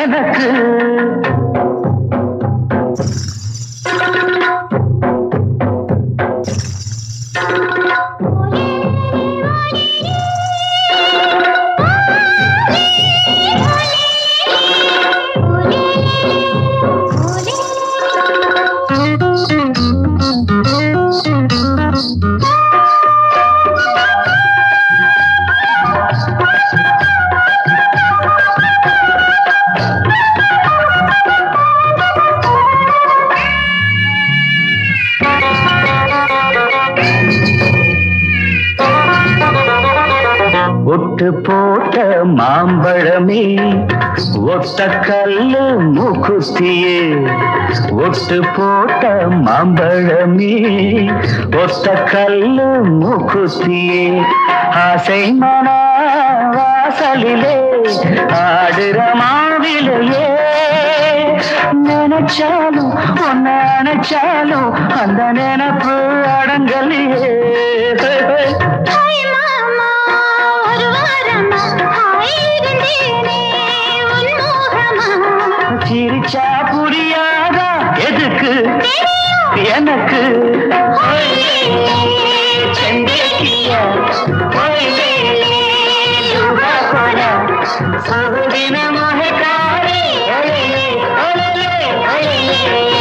எனக்கு ஒட்டு போட்ட மாம்பழமே ஒட்ட கல்லு மூக்குத்தியே ஒட்டு போட்ட மாம்பழமே ஒட்ட கல்லு மூக்குத்தியே ஆசை மனா வாசலிலே ஆடுற மாவிலையே நினைச்சாலும் ஒன்ன நினைச்சாலும் அந்த நினைப்பு அடங்கலையே ஹாய் மாமா ஒரு வாரமா ஹாய் இருந்தேனே உன்மோகமா சிரிச்சா புரியாதா எதுக்கு எனக்கு செந்தேக்கியா சகுதின மகக்காரி ஒளியே, ஒளியே, ஒளியே.